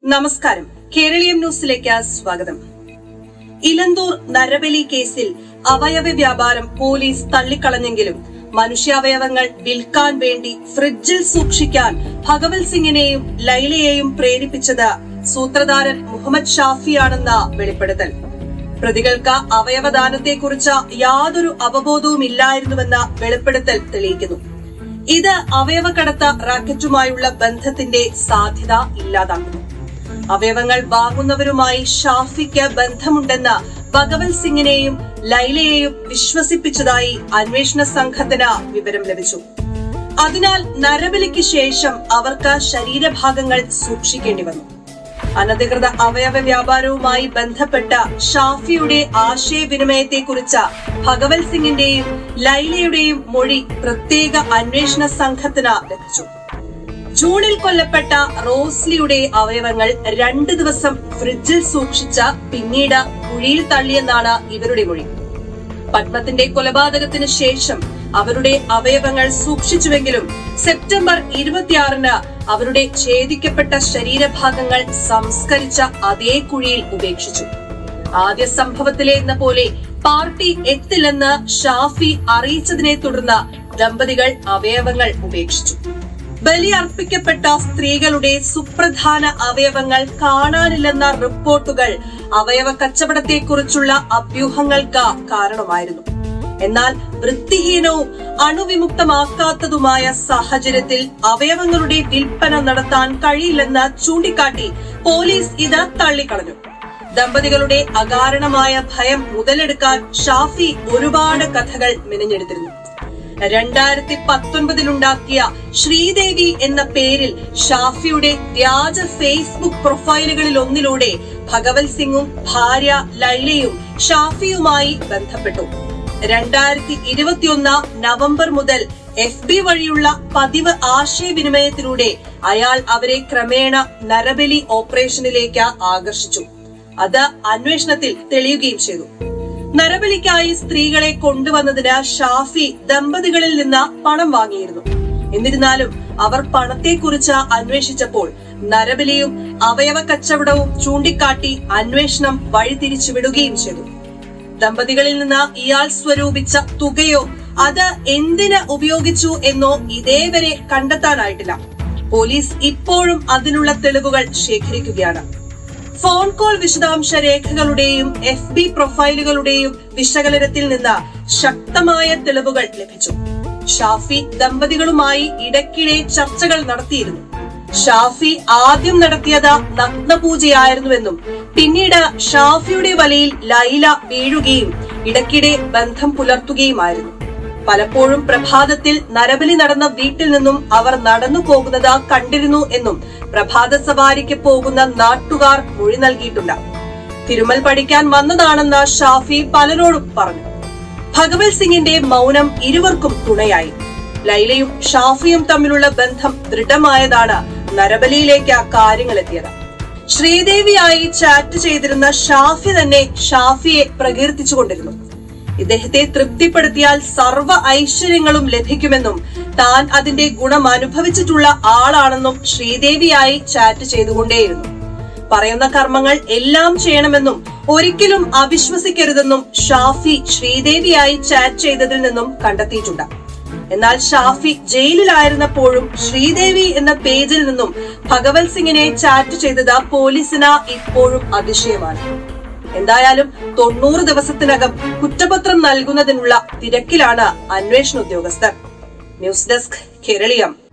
നമസ്കാരം കേരളീയം ന്യൂസിലേക്ക് സ്വാഗതം ഇലന്തൂർ നരബലി കേസിൽ അവയവ വ്യാപാരം പോലീസ് തള്ളിക്കളഞ്ഞെങ്കിലും മനുഷ്യാവയവങ്ങൾ വിൽക്കാൻ വേണ്ടി ഫ്രിഡ്ജിൽ സൂക്ഷിക്കാൻ ഭഗവത് സിംഗിനെയും ലൈലയെയും പ്രേരിപ്പിച്ചത് സൂത്രധാരൻ മുഹമ്മദ് ഷാഫിയാണെന്ന വെളിപ്പെടുത്തൽ പ്രതികൾക്ക് അവയവദാനത്തെക്കുറിച്ച് യാതൊരു അവബോധവും ഇല്ലായിരുന്നുവെന്ന വെളിപ്പെടുത്തൽ തെളിയിക്കുന്നു ഇത് അവയവക്കടത്ത റാക്കറ്റുമായുള്ള ബന്ധത്തിന്റെ സാധ്യത ഇല്ലാതാക്കുന്നു അവയവങ്ങൾ വാങ്ങുന്നവരുമായി ഷാഫിക്ക് ബന്ധമുണ്ടെന്ന് ഭഗവത് സിംഗിനെയും ലൈലയെയും വിശ്വസിപ്പിച്ചതായി അന്വേഷണ സംഘത്തിന് വിവരം ലഭിച്ചു അതിനാൽ നരബലിക്ക് ശേഷം അവർക്ക് ശരീരഭാഗങ്ങൾ സൂക്ഷിക്കേണ്ടി വന്നു അനധികൃത അവയവ വ്യാപാരവുമായി ബന്ധപ്പെട്ട ഷാഫിയുടെ ആശയവിനിമയത്തെക്കുറിച്ച് ഭഗവത് സിംഗിന്റെയും ലൈലയുടെയും മൊഴി പ്രത്യേക അന്വേഷണ സംഘത്തിന് ലഭിച്ചു ജൂണിൽ കൊല്ലപ്പെട്ട റോസ്ലിയുടെ അവയവങ്ങൾ രണ്ട് ദിവസം ഫ്രിഡ്ജിൽ സൂക്ഷിച്ച പിന്നീട് കുഴിയിൽ തള്ളിയെന്നാണ് ഇവരുടെ മൊഴി പത്മത്തിന്റെ കൊലപാതകത്തിന് ശേഷം അവരുടെ അവയവങ്ങൾ സൂക്ഷിച്ചുവെങ്കിലും സെപ്റ്റംബർ ഇരുപത്തിയാറിന് അവരുടെ ഛേദിക്കപ്പെട്ട ശരീരഭാഗങ്ങൾ സംസ്കരിച്ച അതേ കുഴിയിൽ ഉപേക്ഷിച്ചു ആദ്യ സംഭവത്തിലെ എന്ന പോലെ പാർട്ടി എത്തില്ലെന്ന് ഷാഫി അറിയിച്ചതിനെ തുടർന്ന് ദമ്പതികൾ അവയവങ്ങൾ ഉപേക്ഷിച്ചു ബലി അർപ്പിക്കപ്പെട്ട സ്ത്രീകളുടെ സുപ്രധാന അവയവങ്ങൾ കാണാനില്ലെന്ന റിപ്പോർട്ടുകൾ അവയവ കച്ചവടത്തെക്കുറിച്ചുള്ള അഭ്യൂഹങ്ങൾക്ക് കാരണമായിരുന്നു എന്നാൽ വൃത്തിഹീനവും അണുവിമുക്തമാക്കാത്തതുമായ സാഹചര്യത്തിൽ അവയവങ്ങളുടെ വിൽപ്പന നടത്താൻ കഴിയില്ലെന്ന് ചൂണ്ടിക്കാട്ടി പോലീസ് ഇത് തള്ളിക്കളഞ്ഞു ദമ്പതികളുടെ അകാരണമായ ഭയം മുതലെടുക്കാൻ ഷാഫി ഒരുപാട് കഥകൾ മെനഞ്ഞെടുത്തിരുന്നു രണ്ടായിരത്തി പത്തൊൻപതിലുണ്ടാക്കിയ ശ്രീദേവി എന്ന പേരിൽ ഷാഫിയുടെ വ്യാജ ഫേസ്ബുക്ക് പ്രൊഫൈലുകളിൽ ഒന്നിലൂടെ ഭഗവത് സിംഗും ഭാര്യ ലൈലയും ഷാഫിയുമായി ബന്ധപ്പെട്ടു രണ്ടായിരത്തി ഇരുപത്തിയൊന്ന് നവംബർ മുതൽ എഫ് ബി വഴിയുള്ള പതിവ് ആശയവിനിമയത്തിലൂടെ അയാൾ അവരെ ക്രമേണ നരബലി ഓപ്പറേഷനിലേക്ക് ആകർഷിച്ചു അത് അന്വേഷണത്തിൽ തെളിയുകയും ചെയ്തു നരബലിക്കായി സ്ത്രീകളെ കൊണ്ടുവന്നതിന് ഷാഫി ദമ്പതികളിൽ നിന്ന് പണം വാങ്ങിയിരുന്നു എന്നിരുന്നാലും അവർ പണത്തെക്കുറിച്ച് അന്വേഷിച്ചപ്പോൾ നരബലിയും അവയവ കച്ചവടവും ചൂണ്ടിക്കാട്ടി അന്വേഷണം വഴിതിരിച്ചു വിടുകയും ചെയ്തു ദമ്പതികളിൽ നിന്ന് ഇയാൾ സ്വരൂപിച്ച തുകയോ അത് എന്തിന് ഉപയോഗിച്ചു എന്നോ ഇതേവരെ കണ്ടെത്താനായിട്ടില്ല പോലീസ് ഇപ്പോഴും അതിനുള്ള തെളിവുകൾ ശേഖരിക്കുകയാണ് ഫോൺ കോൾ വിശദാംശ രേഖകളുടെയും എഫ് ബി പ്രൊഫൈലുകളുടെയും വിശകലനത്തിൽ നിന്ന് ശക്തമായ തെളിവുകൾ ലഭിച്ചു ഷാഫി ദമ്പതികളുമായി ഇടയ്ക്കിടെ ചർച്ചകൾ നടത്തിയിരുന്നു ഷാഫി ആദ്യം നടത്തിയത് നഗ്നപൂജയായിരുന്നുവെന്നും പിന്നീട് ഷാഫിയുടെ വലയിൽ ലൈല വീഴുകയും ഇടയ്ക്കിടെ ബന്ധം പുലർത്തുകയുമായിരുന്നു പലപ്പോഴും പ്രഭാതത്തിൽ നരബലി നടന്ന വീട്ടിൽ നിന്നും അവർ നടന്നു പോകുന്നത് കണ്ടിരുന്നു എന്നും പ്രഭാത സവാരിക്ക് പോകുന്ന നാട്ടുകാർ മൊഴി നൽകിയിട്ടുണ്ട് തിരുമൽ പഠിക്കാൻ വന്നതാണെന്ന് ഷാഫി പലരോടും പറഞ്ഞു ഭഗവത് സിംഗിന്റെ മൗനം ഇരുവർക്കും തുണയായി ലൈലയും ഷാഫിയും തമ്മിലുള്ള ബന്ധം ദൃഢമായതാണ് നരബലിയിലേക്ക് കാര്യങ്ങൾ എത്തിയത് ശ്രീദേവിയായി ചാറ്റ് ചെയ്തിരുന്ന ഷാഫി തന്നെ ഷാഫിയെ പ്രകീർത്തിച്ചുകൊണ്ടിരുന്നു ഇദ്ദേഹത്തെ തൃപ്തിപ്പെടുത്തിയാൽ സർവ്വ ഐശ്വര്യങ്ങളും ലഭിക്കുമെന്നും താൻ അതിന്റെ ഗുണം അനുഭവിച്ചിട്ടുള്ള ആളാണെന്നും ശ്രീദേവിയായി ചാറ്റ് ചെയ്തുകൊണ്ടേയിരുന്നു പറയുന്ന കർമ്മങ്ങൾ എല്ലാം ചെയ്യണമെന്നും ഒരിക്കലും അവിശ്വസിക്കരുതെന്നും ഷാഫി ശ്രീദേവിയായി ചാറ്റ് ചെയ്തതിൽ നിന്നും കണ്ടെത്തിയിട്ടുണ്ട് എന്നാൽ ഷാഫി ജയിലിലായിരുന്നപ്പോഴും ശ്രീദേവി എന്ന പേജിൽ നിന്നും ഭഗവത് സിംഗിനെ ചാറ്റ് ചെയ്തത് പോലീസിന് ഇപ്പോഴും അതിശയമാണ് എന്തായാലും തൊണ്ണൂറ് ദിവസത്തിനകം കുറ്റപത്രം നൽകുന്നതിനുള്ള തിരക്കിലാണ് അന്വേഷണ ഉദ്യോഗസ്ഥർ ന്യൂസ് ഡെസ്ക് കേരളീയം